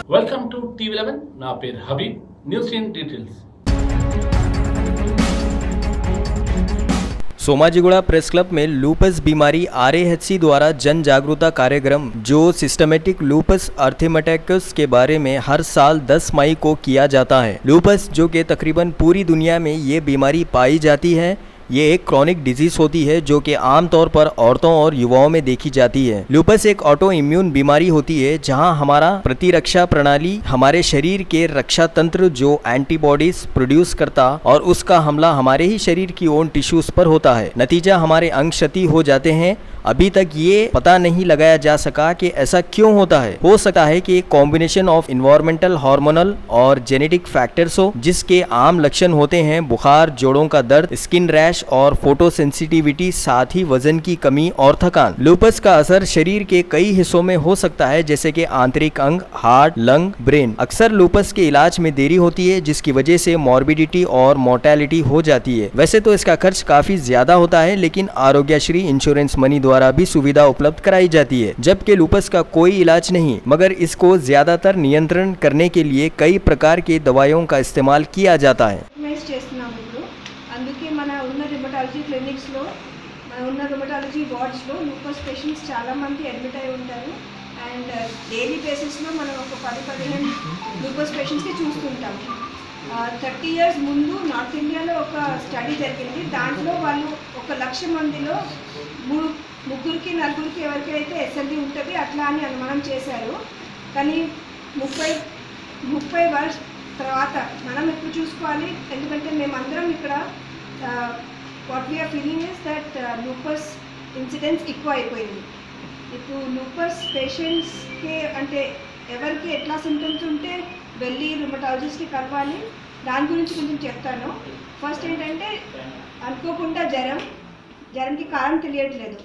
welcome to TV eleven నా పేరు Habeeb news in details Somajiguda press club में लूपस बीमारी आरएएचसी द्वारा जन जागरूकता कार्यक्रम जो सिस्टमेटिक लूपस अर्थेमेटिकस के बारे में हर साल 10 मई को किया जाता है लूपस जो कि तकरीबन पूरी दुनिया में ये बीमारी पाई जाती है ये एक क्रॉनिक डिजीज होती है जो कि आमतौर पर औरतों और युवाओं में देखी जाती है लूपस एक ऑटो इम्यून बीमारी होती है जहां हमारा प्रतिरक्षा प्रणाली हमारे शरीर के रक्षा तंत्र जो एंटीबॉडीज प्रोड्यूस करता और उसका हमला हमारे ही शरीर की ओन टिश्यूज पर होता है नतीजा हमारे अंग क्षति हो जाते हैं अभी तक ये पता नहीं लगाया जा सका कि ऐसा क्यों होता है हो सकता है कि एक कॉम्बिनेशन ऑफ इन्वायरमेंटल हार्मोनल और जेनेटिक फैक्टर्स हो जिसके आम लक्षण होते हैं बुखार जोड़ों का दर्द स्किन रैश और फोटो सेंसिटिविटी साथ ही वजन की कमी और थकान लूपस का असर शरीर के कई हिस्सों में हो सकता है जैसे कि आंतरिक अंग हार्ट लंग ब्रेन अक्सर लूपस के इलाज में देरी होती है जिसकी वजह से मॉर्बिडिटी और मोर्टेलिटी हो जाती है वैसे तो इसका खर्च काफी ज्यादा होता है लेकिन आरोग्यश्री इंश्योरेंस मनी द्वारा भी सुविधा उपलब्ध कराई जाती है जबकि लूपस का कोई इलाज नहीं मगर इसको ज्यादातर नियंत्रण करने के लिए कई प्रकार की दवाइयों का इस्तेमाल किया जाता है ఆర్గనైజ్ చేస్తున్నాం ఇప్పుడు అందుకే మన ఉన్న రిమటాలజీ క్లినిక్స్లో మన ఉన్న రిమటాలజీ వార్డ్స్లో లూపస్ పేషెంట్స్ చాలామంది అడ్మిట్ అయి ఉంటారు అండ్ డైలీ బేసిస్లో మనం ఒక పది పదిహేను లూపస్ పేషెంట్స్కి చూస్తుంటాం థర్టీ ఇయర్స్ ముందు నార్త్ ఇండియాలో ఒక స్టడీ జరిగింది దాంట్లో వాళ్ళు ఒక లక్ష మందిలో మూడు ముగ్గురికి నలుగురికి ఎవరికైతే ఎస్ఎల్డి ఉంటుంది అట్లా అని అనుమానం చేశారు కానీ ముప్పై ముప్పై వర్ష తర్వాత మనం ఇప్పుడు చూసుకోవాలి ఎందుకంటే మేమందరం ఇక్కడ what we are feeling is that lupus incidents ఎక్కువ అయిపోయింది ఇప్పుడు లూపస్ పేషెంట్స్కి అంటే ఎవరికి ఎట్లా సిమ్టమ్స్ ఉంటే వెళ్ళి రుమటాలజిస్ట్కి కలవాలి దాని గురించి కొంచెం చెప్తాను ఫస్ట్ ఏంటంటే అనుకోకుండా జ్వరం జ్వరంకి కారణం తెలియట్లేదు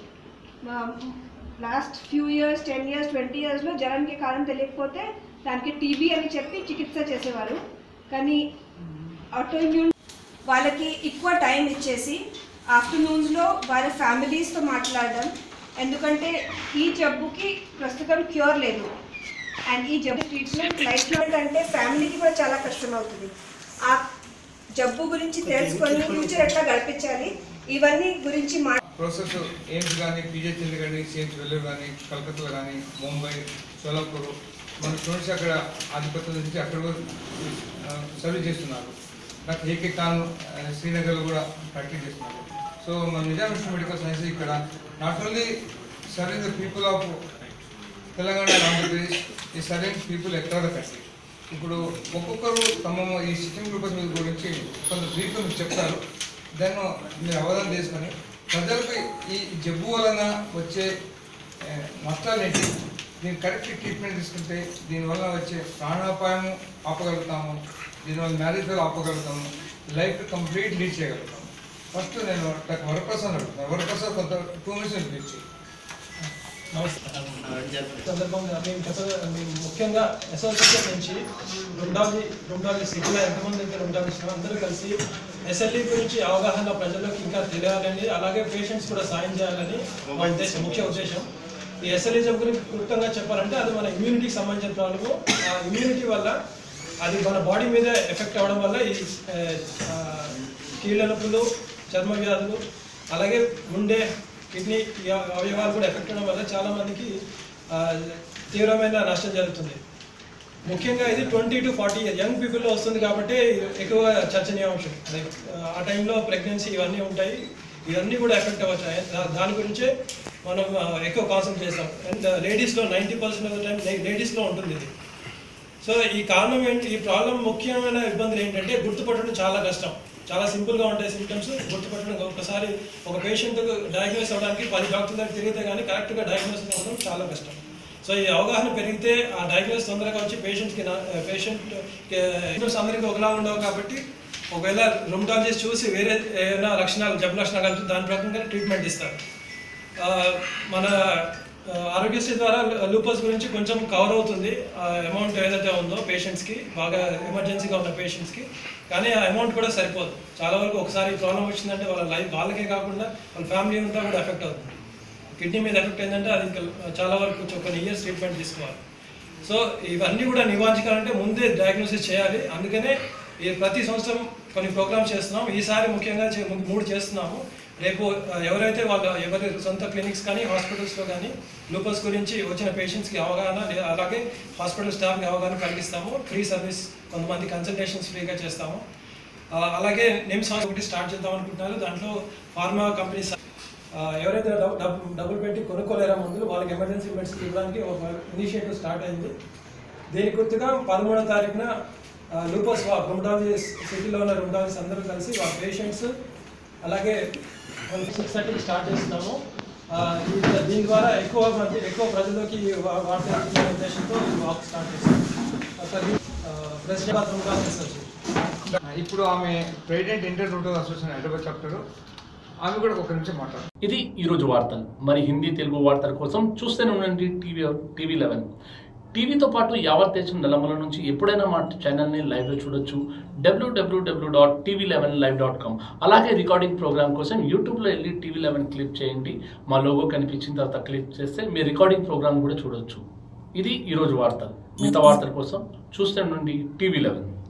last few years ten years twenty ఇయర్స్లో జ్వరానికి కారణం తెలియకపోతే దానికి టీబీ అని చెప్పి చికిత్స చేసేవారు కానీ ఆటోఇమ్యూన్ వాళ్ళకి ఎక్కువ టైం ఇచ్చేసి ఆఫ్టర్నూన్స్లో వాళ్ళ ఫ్యామిలీస్తో మాట్లాడడం ఎందుకంటే ఈ జబ్బుకి ప్రస్తుతం క్యూర్ లేదు అండ్ ఈ జబ్బు ట్రీట్మెంట్ లైఫ్లో అంటే ఫ్యామిలీకి కూడా చాలా కష్టం అవుతుంది ఆ జబ్బు గురించి తెలుసుకొని ఫ్యూచర్ ఎట్లా గడిపించాలి ఇవన్నీ గురించి మా ప్రాసెస్ ఎయిమ్స్ కానీ పీజీహెచ్ఎల్ కానీ సిహెచ్ వెల్లూరు కానీ కలకత్తాలో కానీ ముంబై సోలాపూర్ మన స్టూడెంట్స్ అక్కడ ఆధిపత్యం నుంచి అక్కడ కూడా సర్వీస్ చేస్తున్నారు నాకు ఏకే ఖాన్ ఆ, శ్రీనగర్లో కూడా ప్రాక్టీస్ చేస్తున్నారు సో మన నిజాం ఇన్స్టిట్యూట్ మెడికల్ సైన్స్ ఇక్కడ not only serving the people of Telangana and Andhra Pradesh ఈ సర్వింగ్ పీపుల్ ఎక్కడ కంట్రీ ఇప్పుడు ఒక్కొక్కరు తమ ఈ సిస్టమ్ గ్రూపర్స్ మీద గురించి కొంత బ్రీఫ్గా మీకు చెప్తారు దాన్ని మీరు అవగాహన చేసుకొని ప్రజలకు ఈ జబ్బు వలన వచ్చే ఆ, నష్టాలు ఏంటి దీని కరెక్ట్ ట్రీట్మెంట్ తీసుకుంటే దీనివల్ల వచ్చే ప్రాణాపాయం ఆపగలుగుతాము దీనివల్ల మ్యారేజ్ వల్ల ఆపగలుగుతాము లైఫ్ కంప్లీట్ లీడ్ చేయగలుగుతాము ఫస్ట్ నేను వరప్రసాద్ అడుగుతాను వరప్రసాద్ కొంత టూ మినిట్స్ పిలిచి సందర్భంగా మేము గత మేము ముఖ్యంగా అసోసియేషన్ నుంచి రుండాలి రుండాలి సిటీలో ఎంతమంది అయితే రుండాలి అందరూ కలిసి ఎస్ఎల్ఈ గురించి అవగాహన ప్రజలకు ఇంకా తెలియాలని అలాగే పేషెంట్స్ కూడా సాయం చేయాలని మా ఉద్దేశం ముఖ్య ఉద్దేశం ఈ ఎస్ఎల్ఈజం గురించి క్లుప్తంగా చెప్పాలంటే అది మన ఇమ్యూనిటీకి సంబంధించిన ప్రాబ్లము ఆ ఇమ్యూనిటీ వల్ల అది మన బాడీ మీద ఎఫెక్ట్ అవ్వడం వల్ల ఈ ఆ, ఆ, కీళ్ళ నొప్పులు చర్మ వ్యాధులు అలాగే గుండె కిడ్నీ ఈ అవయవాలు కూడా ఎఫెక్ట్ అవ్వడం వల్ల చాలా మందికి ఆ, తీవ్రమైన నష్టం జరుగుతుంది ముఖ్యంగా ఇది twenty to forty year young పీపుల్లో వస్తుంది కాబట్టి ఎక్కువ చర్చనీయాంశం లైక్ ఆ టైంలో ప్రెగ్నెన్సీ ఇవన్నీ ఉంటాయి ఇవన్నీ కూడా ఎఫెక్ట్ అవ్వచ్చు దా- దాని గురించే మనం ఆ, ఎక్కువ కాన్సన్ట్రేట్ చేస్తాం అండ్ లేడీస్లో ninety percent of the time లేడీస్లో ఉంటుంది ఇది సో ఈ కారణం ఏంటి ఈ ప్రాబ్లం ముఖ్యమైన ఇబ్బందులు ఏంటంటే గుర్తుపట్టడం చాలా కష్టం చాలా సింపుల్గా ఉంటాయి సిమ్టమ్స్ గుర్తుపట్టడం ఒకసారి ఒక పేషెంట్ డయాగ్నోస్ అవ్వడానికి పది డాక్టర్ దగ్గర తిరిగితే కానీ కరెక్ట్గా డయాగ్నోస్ అవ్వడం చాలా కష్టం సో ఈ అవగాహన పెరిగితే ఆ డయాగ్నోస్ తొందరగా వచ్చి పేషెంట్కి పేషెంట్ సిమ్టమ్స్ అందరికీ ఒకలా ఉండవు కాబట్టి ఒకవేళ రుమటాలజిస్ట్ చూసి వేరే ఏమైనా లక్షణాలు జబ్బు లక్షణాలు కలిపి దాని ప్రకారంగా ట్రీట్మెంట్ ఇస్తారు ఆ, మన ఆ, ఆరోగ్యశ్రీ ద్వారా లూపస్ గురించి కొంచెం కవర్ అవుతుంది అమౌంట్ ఏదైతే ఉందో పేషెంట్స్కి బాగా ఎమర్జెన్సీగా ఉన్న పేషెంట్స్కి కానీ ఆ అమౌంట్ కూడా సరిపోదు చాలా వరకు ఒకసారి ప్రాబ్లం వచ్చిందంటే వాళ్ళ లైఫ్ వాళ్ళకే కాకుండా వాళ్ళ ఫ్యామిలీ అంతా కూడా ఎఫెక్ట్ అవుతుంది కిడ్నీ మీద ఎఫెక్ట్ అయిందంటే అది ఇంకా చాలా వరకు కొంచెం కొన్ని ఇయర్స్ ట్రీట్మెంట్ తీసుకోవాలి సో ఇవన్నీ కూడా నివారించాలంటే ముందే డయాగ్నోసిస్ చేయాలి అందుకనే ఈ ప్రతి సంవత్సరం కొన్ని ప్రోగ్రామ్స్ చేస్తున్నాం ఈసారి ముఖ్యంగా చే- మూడు చేస్తున్నాము రేపు ఆ, ఎవరైతే వాళ్ళ ఎవరి సొంత క్లినిక్స్ కానీ హాస్పిటల్స్లో కానీ లూపస్ గురించి వచ్చిన పేషెంట్స్కి అవగాహన లే- అలాగే హాస్పిటల్ స్టాఫ్కి అవగాహన కలిగిస్తాము ఫ్రీ సర్వీస్ కొంతమంది కన్సల్టేషన్స్ ఫ్రీగా చేస్తాము ఆ, అలాగే నిమ్స్ హాస్పిటల్ ఒకటి స్టార్ట్ చేద్దాం అనుకుంటున్నారు దాంట్లో ఫార్మా కంపెనీస్ ఆ, ఎవరైతే డబ్- డబ్- డబ్బులు పెట్టి కొనుక్కోలేరా మందులు వాళ్ళకి ఎమర్జెన్సీ మెడిసిన్ ఇవ్వడానికి ఒక ఇనిషియేటివ్ స్టార్ట్ అయింది దీని గుర్తుగా పదమూడో తారీఖున ఆ, లూపస్ వా రుమటాలజీ సిటీలో ఉన్న రుమటాలజీస్ అందరూ కలిసి వాళ్ళ పేషెంట్స్ అలాగే సిక్స్ థర్టీకి స్టార్ట్ చేస్తున్నాము ఆ, ఈ- దీని ద్వారా ఎక్కువ మంది ఎక్కువ ప్రజల్లోకి వా- వార్త ఉద్దేశంతో ఈ వాక్ స్టార్ట్ చేస్తాం అసలు ప్రెసిడెంట్ ఆఫ్ రుమటాలజీ అసోసియేషన్ ఇప్పుడు ఆమె ప్రెసిడెంట్ ఇంటర్ రూటల్ అసోసియేషన్ హైదరాబాద్ చాప్టర్ ఆమె కూడా ఒక నిమిషం మాట్లాడు ఇది ఈరోజు వార్తలు మరి హిందీ తెలుగు వార్తల కోసం చూస్తూనే ఉండండి టీవీ టీవీ లెవెన్ టీవీతో పాటు యావత్ దేశం నలమల నుంచి ఎప్పుడైనా మా ఛానల్ని లైవ్లో చూడొచ్చు W W W dot TV eleven live dot com అలాగే రికార్డింగ్ ప్రోగ్రామ్ కోసం యూట్యూబ్లో వెళ్ళి టీవీ లెవెన్ క్లిక్ చేయండి మా లోగో కనిపించిన తర్వాత క్లిక్ చేస్తే మీ రికార్డింగ్ ప్రోగ్రామ్ కూడా చూడొచ్చు ఇది ఈరోజు వార్తలు మిగతా వార్తల కోసం చూస్తూ ఉండండి టీవీ లెవెన్